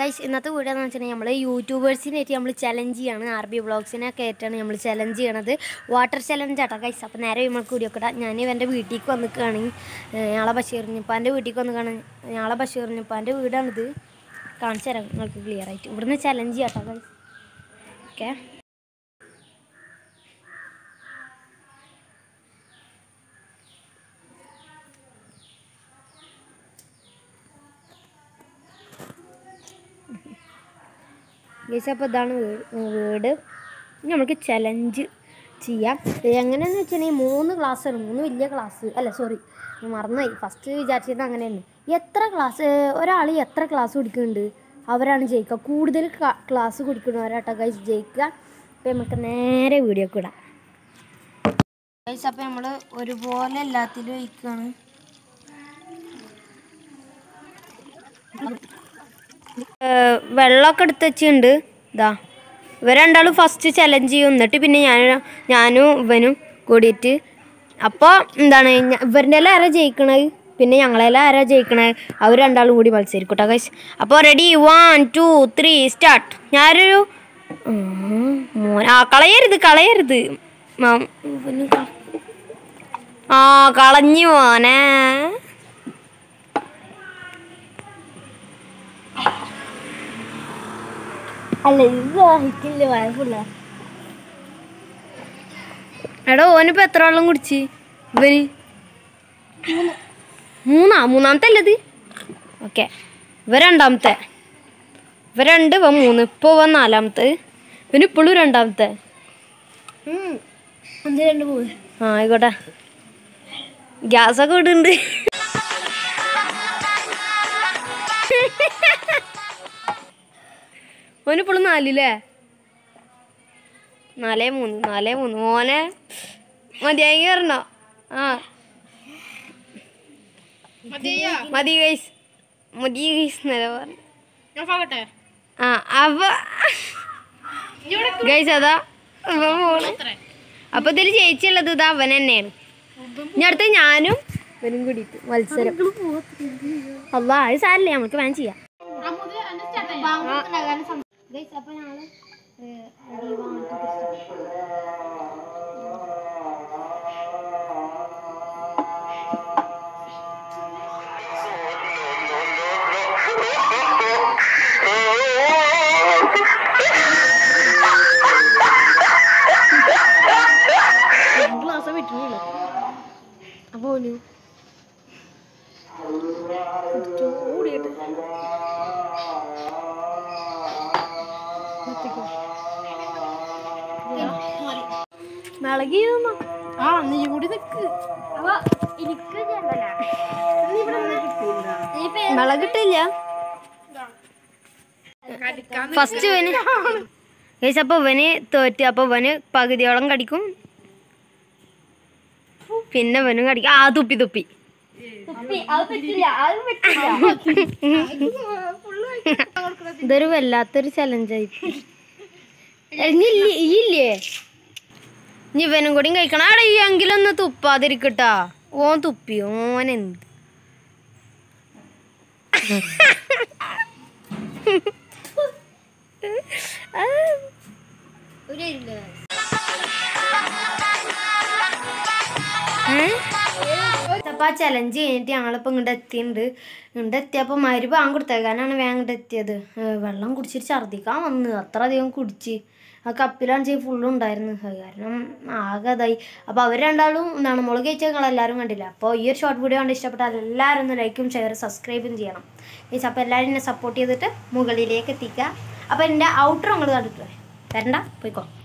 guys ഇന്നത്തെ video എന്ന് വെച്ചിട്ടുണ്ടെങ്കിൽ നമ്മൾ യൂട്യൂബേഴ്സിനായിട്ട് നമ്മൾ ചലഞ്ച് ചെയ്യാണ് ആർ ബി ബ്ലോഗ്സിനൊക്കെ ആയിട്ടാണ് നമ്മൾ ചലഞ്ച് ചെയ്യണത് വാട്ടർ ചലഞ്ച് ആട്ടോ ഗൈസ് അപ്പോൾ നേരെ നമ്മൾ കൂടിയൊക്കെ ഇടാം ഞാൻ ഇവൻ്റെ വീട്ടിലേക്ക് വന്നിക്കുകയാണെങ്കിൽ ഞങ്ങളെ ബഷീറിഞ്ഞപ്പാൻ്റെ വീട്ടിലേക്ക് വന്ന് കാണാൻ ഞങ്ങളെ ബഷീറിഞ്ഞപ്പാൻ്റെ വീടാണിത് കാണിച്ചു തരാം നിങ്ങൾക്ക് ക്ലിയർ ആയിട്ട് ഇവിടുന്ന് ചലഞ്ച് ചെയ്യാട്ടോ ഗൈസ് ഓക്കെ ഗൈസ് അപ്പോൾ ഇതാണ് വീട് വീട് ഇനി നമുക്ക് ചലഞ്ച് ചെയ്യാം എങ്ങനെയാണെന്ന് വെച്ചിട്ടുണ്ടെങ്കിൽ മൂന്ന് ക്ലാസ് ആണ് മൂന്ന് വലിയ ക്ലാസ് അല്ല സോറി മറന്നുപോയി ഫസ്റ്റ് വിചാരിച്ചത് അങ്ങനെയാണ് എത്ര ക്ലാസ് ഒരാൾ എത്ര ക്ലാസ് കുടിക്കുന്നുണ്ട് അവരാണ് ജയിക്കുക കൂടുതൽ ക്ലാസ് കുടിക്കുന്നവരാട്ടോ ഗൈസ് ജയിക്കുക അപ്പോൾ നമുക്ക് നേരെ വീഡിയോ ഒക്കെ ഇടാം ഗൈസ് അപ്പോൾ നമ്മൾ ഒരുപോലെ എല്ലാത്തിലും ഒഴിക്കുകയാണ് വെള്ളമൊക്കെ എടുത്ത് വെച്ചിട്ടുണ്ട് ഇതാ ഇവർ രണ്ടാളും ഫസ്റ്റ് ചലഞ്ച് ചെയ്യും എന്നിട്ട് പിന്നെ ഞാൻ ഞാനും ഇവനും കൂടിയിട്ട് അപ്പോൾ എന്താണ് ഞ- ഇവരുടെ എല്ലാം ആരാ ജയിക്കണത് പിന്നെ ഞങ്ങളെല്ലാം ആരാ ജയിക്കണത് അവർ രണ്ടാളും കൂടി മത്സരിക്കും കേട്ടോ ഗൈസ് അപ്പോൾ ready one two three start ഞാനൊരു ഉം, മോനെ ആ കളയരുത് കളയരുത് മാം, ഇവന് ക- ആ കളഞ്ഞു മോനെ അല്ല ഇത് വായിക്കില്ല വയസ്സുള്ള എടാ ഓനിപ്പോ എത്ര വെള്ളം കുടിച്ച് ഇവന് മൂന്നാ മൂന്നാമത്തെ അല്ലത് ഓക്കെ ഇവ രണ്ടാമത്തെ ഇവ രണ്ട് ഇവ മൂന്ന് ഇപ്പോൾ ഇവ നാലാമത്തെ ഇവന് ഇപ്പോഴും രണ്ടാമത്തെ ആ ആയിക്കോട്ടെ ഗ്യാസൊക്കെ ഇടുന്നുണ്ട് ഓനിപ്പോഴും നാലില്ലേ നാലേ മൂന്ന് നാലേ മൂന്ന് മോനെ മതിയായി കയറണോ ആ മതി ഗൈസ് മതി ഗൈസ് എന്നല്ല പറഞ്ഞു ഞാൻ പോകട്ടെ ആ അവ ഗൈസ് അതാ അവ പോണ് അപ്പൊ ഇതിൽ ജയിച്ചുള്ളത് ഇതാ അവൻ തന്നെയാണ് ഇനി അടുത്ത് ഞാനും ഇവനും കൂടിയിട്ട് മത്സരം അല്ല അത് സാരില്ല നമുക്ക് വേണം ചെയ്യാം ഗൈസ് അപ്പൊ ഞങ്ങള് ഗ്ലാസ് വിട്ടില്ല അപ്പൊ ഓന് ഓടിയിട്ട് മിളകി ആ നീ കൂടി നിക്ക് മിളകിട്ടില്ല ഫസ്റ്റ് ഇവന് ഗൈസ് അപ്പൊ ഇവന് തോറ്റ് അപ്പൊ ഇവന് പകുതിയോളം കടിക്കും പിന്നെ ഇവനും കടിക്കും ആ തുപ്പി തുപ്പി ഇതൊരു വല്ലാത്തൊരു ചലഞ്ചായി ഇല്ലേ ഇനി ഇവനും കൂടിയും കഴിക്കണം അവിടെ ഈ എങ്കിലൊന്ന് തുപ്പാതിരിക്കട്ടാ ഓൻ തുപ്പി ഓൻ എന്ത് അപ്പോൾ ആ ചലഞ്ച് കഴിഞ്ഞിട്ട് ഞങ്ങളിപ്പോൾ ഇങ്ങോട്ട് എത്തിയിട്ടുണ്ട് ഇങ്ങോട്ട് എത്തിയപ്പോൾ മരുന്ന് പാൻ കൊടുത്തേക്കാനാണ് വേഗം ഇങ്ങോട്ട് എത്തിയത് ഏഹ് വെള്ളം കുടിച്ചിട്ട് ഛർദ്ദിക്കാൻ വന്ന് അത്ര അധികം കുടിച്ച് ആ കപ്പിലാണ് ചെയ്ത് ഫുള്ളും ഉണ്ടായിരുന്നു അത് കാരണം ആകെ ഇതായി അപ്പോൾ അവർ രണ്ടാളും എന്താണ് മുളക് കഴിച്ച നിങ്ങൾ എല്ലാവരും കണ്ടില്ല അപ്പോൾ ഈ ഒരു ഷോർട്ട് വീഡിയോ കണ്ട് ഇഷ്ടപ്പെട്ടാൽ എല്ലാവരും ഒന്ന് ലൈക്കും ഷെയർ സബ്സ്ക്രൈബും ചെയ്യണം ഗൈസ് അപ്പോൾ എല്ലാവരും എന്നെ സപ്പോർട്ട് ചെയ്തിട്ട് മുകളിലേക്ക് എത്തിക്കുക അപ്പോൾ എൻ്റെ ഔട്ടർ നിങ്ങൾ കണ്ടിട്ട് വരണ്ട പോയിക്കോ